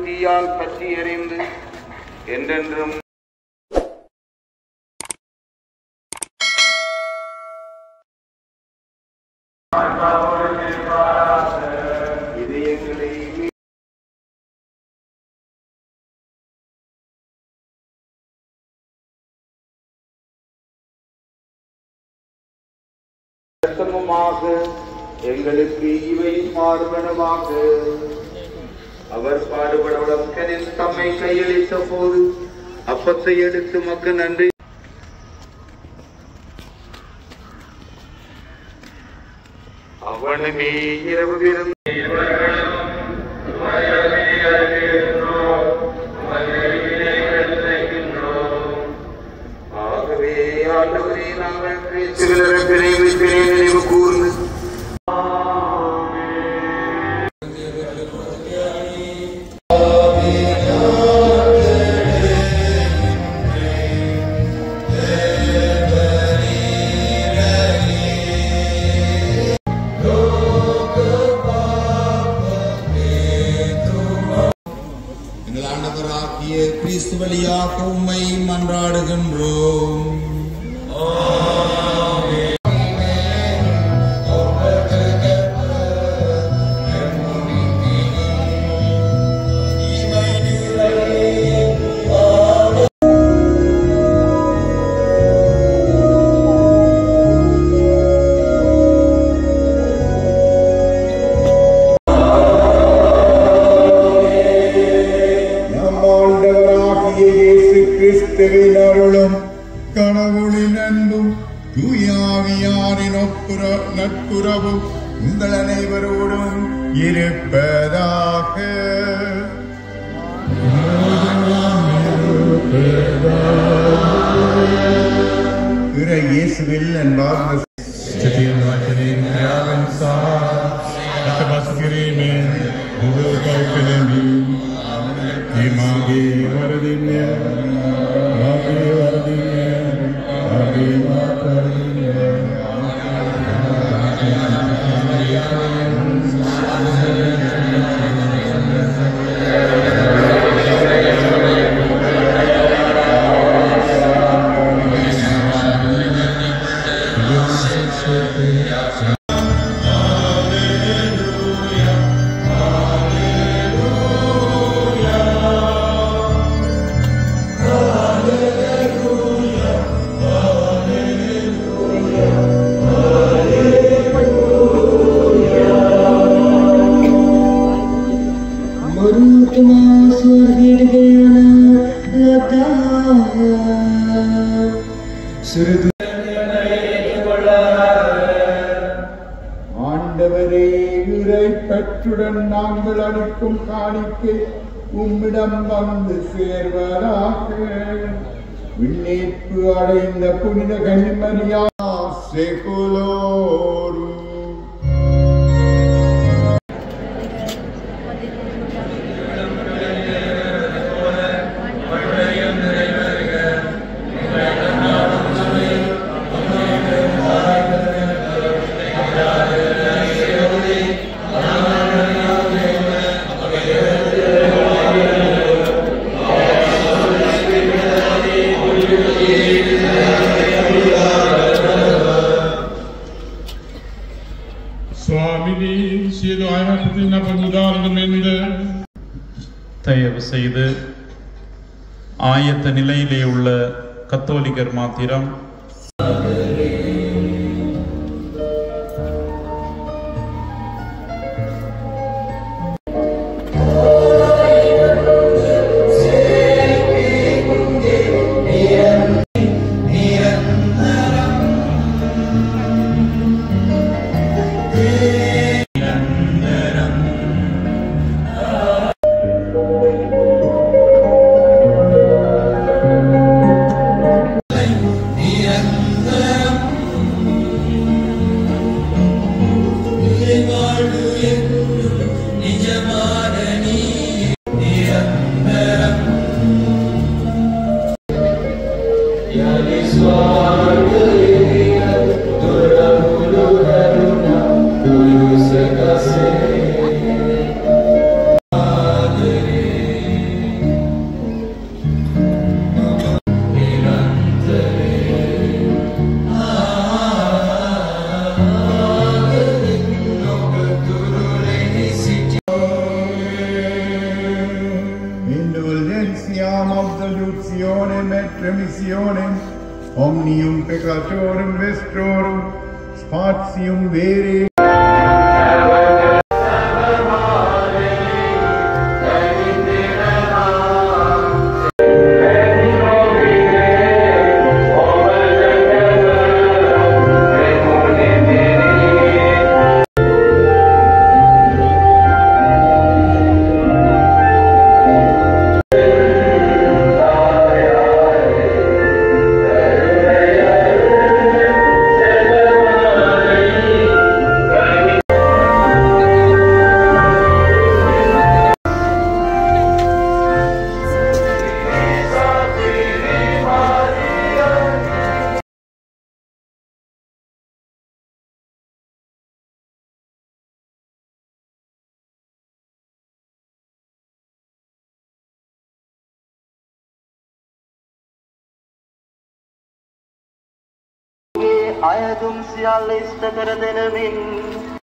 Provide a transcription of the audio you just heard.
தீயால் பற்றி எறிந்து என்றென்றும் இதயங்களை இரக்கமுமாக எங்களுக்கு இவை மாறுபடமாக அவர் பாடுபடவுடன் கனிந்து தம்மை கையளித்த போது அப்பத்தை எடுத்து மக்கள் நன்றி அவனுமே இரவு விருந்து ஆகவே ஆண்டவரே நாங்கள் கிறிஸ்துவின் பிணைவிப்பினை நினைவு கூர்ந்து எங்கள் ஆண்டவராகிய கிறிஸ்து வழியாக உம்மை மன்றாடுகின்றோம் நம் ஆண்டவராகிய இயேசு கிறிஸ்துவின் அருளும் கடவுளின் அன்பும் தூயாவியாரின் ஒப்புர நட்புறவும் உங்கள் அனைவரோடும் இருப்பதாக இறை இயேசுவில் அன்பார்ந்த मरुतमा स्वर्गीय गयाना लता सुरदु ஆண்டவரே இறை பற்றுடன் நாங்கள் அளிக்கும் காணிக்கை உம்மிடம் வந்து சேர்வதாக விண்ணேற்பு அடைந்த புனித கன்னிமரியா செகுலோரு சுவாமினி சிறு ஆயிரத்தி உதாரணம் என்று தயவு செய்து ஆயத்த நிலையிலே உள்ள கத்தோலிக்கர் மாத்திரம் penitenziam absolutionem et remissionem omnium peccatorum vestrorum spatium vere අයදුම් සියල්ල ඉෂ්ට කර දෙනමින්